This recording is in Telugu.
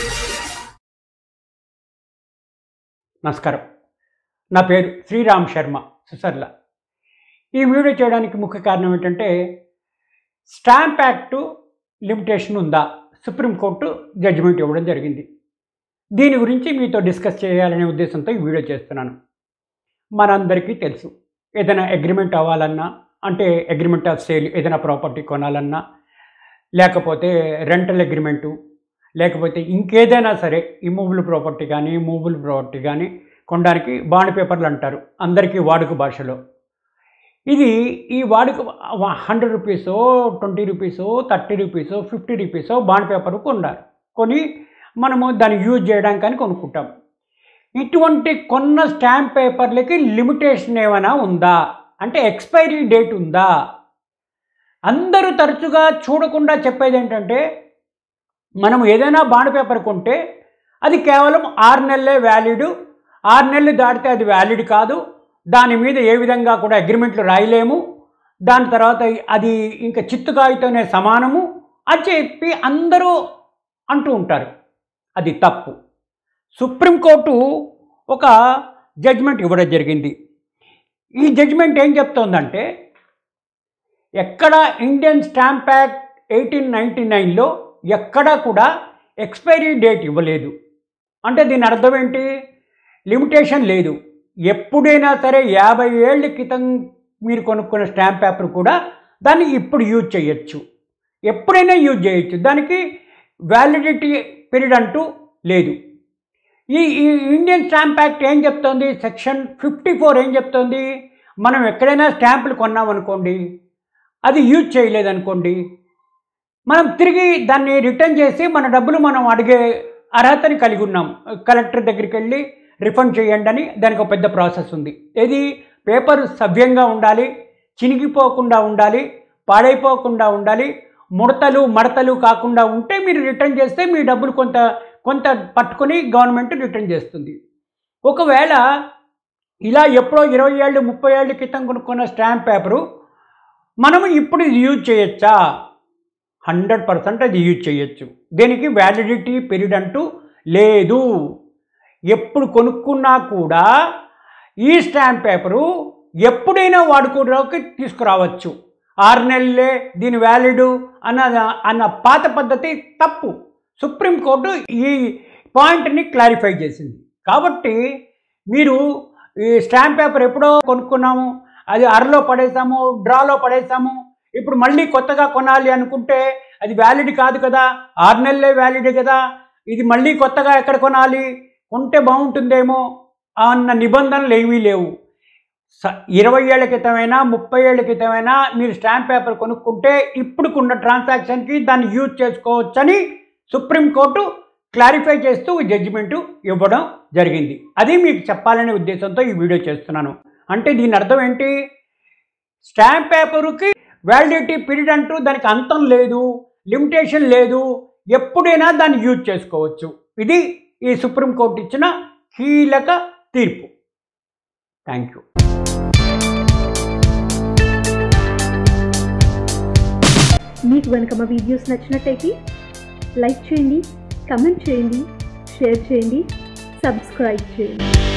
నమస్కారం నా పేరు శ్రీరామ్ శర్మ సుసర్ల ఈ వీడియో చేయడానికి ముఖ్య కారణం ఏంటంటే స్టాంప్ యాక్టు లిమిటేషన్ ఉందా సుప్రీంకోర్టు జడ్జిమెంట్ ఇవ్వడం జరిగింది దీని గురించి మీతో డిస్కస్ చేయాలనే ఉద్దేశంతో ఈ వీడియో చేస్తున్నాను మనందరికీ తెలుసు ఏదైనా అగ్రిమెంట్ అవ్వాలన్నా అంటే అగ్రిమెంట్ ఆఫ్ సేల్ ఏదైనా ప్రాపర్టీ కొనాలన్నా లేకపోతే రెంటల్ అగ్రిమెంటు లేకపోతే ఇంకేదైనా సరే ఇమూవబుల్ ప్రాపర్టీ కానీ మూవబుల్ ప్రాపర్టీ కానీ కొనడానికి బాండ్ పేపర్లు అంటారు అందరికీ వాడుక భాషలో ఇది ఈ వాడుక హండ్రెడ్ రూపీసో ట్వంటీ రూపీసో థర్టీ రూపీసో ఫిఫ్టీ రూపీసో బాండ్ పేపర్ కొన్నారు కొని మనము దాన్ని యూజ్ చేయడానికి అని కొనుక్కుంటాం ఇటువంటి కొన్న స్టాంప్ పేపర్లకి లిమిటేషన్ ఏమైనా ఉందా అంటే ఎక్స్పైరీ డేట్ ఉందా అందరూ తరచుగా చూడకుండా చెప్పేది ఏంటంటే మనం ఏదైనా బాండ్ పేపర్ కొంటే అది కేవలం ఆరు నెలలే వ్యాలిడ్ ఆరు నెలలు దాటితే అది వ్యాలిడ్ కాదు దాని మీద ఏ విధంగా కూడా అగ్రిమెంట్లు రాయలేము దాని తర్వాత అది ఇంకా చిత్తుకాయతోనే సమానము అని చెప్పి అందరూ అంటూ ఉంటారు అది తప్పు సుప్రీంకోర్టు ఒక జడ్జిమెంట్ ఇవ్వడం జరిగింది ఈ జడ్జిమెంట్ ఏం చెప్తోందంటే ఎక్కడ Indian Stamp Act eighteen ninety నైన్లో ఎక్కడా కూడా ఎక్స్పైరీ డేట్ ఇవ్వలేదు అంటే దీని అర్థం ఏంటి లిమిటేషన్ లేదు ఎప్పుడైనా సరే యాభై ఏళ్ళ క్రితం మీరు కొనుక్కున్న స్టాంప్ పేపర్ కూడా దాన్ని ఇప్పుడు యూజ్ చేయొచ్చు ఎప్పుడైనా యూజ్ చేయొచ్చు దానికి వ్యాలిడిటీ పీరియడ్ అంటూ లేదు ఈ ఈ ఇండియన్ స్టాంప్ యాక్ట్ ఏం చెప్తోంది సెక్షన్ ఫిఫ్టీ ఫోర్ ఏం చెప్తోంది మనం ఎక్కడైనా స్టాంపులు కొన్నామనుకోండి అది యూజ్ చేయలేదనుకోండి మనం తిరిగి దాన్ని రిటర్న్ చేసి మన డబ్బులు మనం అడిగే అర్హతని కలిగి ఉన్నాం కలెక్టర్ దగ్గరికి వెళ్ళి రిఫండ్ చేయండి అని దానికి ఒక పెద్ద ప్రాసెస్ ఉంది ఇది పేపర్ సవ్యంగా ఉండాలి చినిగిపోకుండా ఉండాలి పాడైపోకుండా ఉండాలి ముడతలు మడతలు కాకుండా ఉంటే మీరు రిటర్న్ చేస్తే మీ డబ్బులు కొంత కొంత పట్టుకొని గవర్నమెంట్ రిటర్న్ చేస్తుంది ఒకవేళ ఇలా ఎప్పుడో ఇరవై ఏళ్ళు ముప్పై ఏళ్ళ క్రితం కొనుక్కున్న స్టాంప్ పేపరు మనము ఇప్పుడు ఇది యూజ్ చేయొచ్చా హండ్రెడ్ పర్సెంట్ అది యూజ్ చేయొచ్చు దీనికి వ్యాలిడిటీ పీరియడ్ అంటూ లేదు ఎప్పుడు కొనుక్కున్నా కూడా ఈ స్టాంప్ పేపరు ఎప్పుడైనా వాడుకోవడానికి తీసుకురావచ్చు ఆరు నెలలే దీని వ్యాలిడ్ అన్న అన్న పాత పద్ధతి తప్పు సుప్రీంకోర్టు ఈ పాయింట్ని క్లారిఫై చేసింది కాబట్టి మీరు ఈ స్టాంప్ పేపర్ ఎప్పుడో కొనుక్కున్నాము అది అరలో పడేసాము డ్రాలో పడేసాము ఇప్పుడు మళ్ళీ కొత్తగా కొనాలి అనుకుంటే అది వ్యాలిడ్ కాదు కదా ఆరు నెలలే వ్యాలిడ్ కదా ఇది మళ్ళీ కొత్తగా ఎక్కడ కొనాలి కొంటే బాగుంటుందేమో అన్న నిబంధనలు ఏమీ లేవు స ఇరవై ఏళ్ళ క్రితమైనా ముప్పై ఏళ్ళ క్రితమైనా మీరు స్టాంప్ పేపర్ కొనుక్కుంటే ఇప్పుడుకున్న ట్రాన్సాక్షన్కి దాన్ని యూజ్ చేసుకోవచ్చని సుప్రీంకోర్టు క్లారిఫై చేస్తూ జడ్జిమెంటు ఇవ్వడం జరిగింది అది మీకు చెప్పాలనే ఉద్దేశంతో ఈ వీడియో చేస్తున్నాను అంటే దీని అర్థం ఏంటి స్టాంప్ పేపర్కి వ్యాలిడిటీ పీరియడ్ అంటూ దానికి అంతం లేదు లిమిటేషన్ లేదు ఎప్పుడైనా దాన్ని యూజ్ చేసుకోవచ్చు ఇది ఈ సుప్రీంకోర్టు ఇచ్చిన కీలక తీర్పు థ్యాంక్ యూ మీకు కనుక మా వీడియోస్ నచ్చినట్టయితే లైక్ చేయండి కమెంట్ చేయండి షేర్ చేయండి సబ్స్క్రైబ్ చేయండి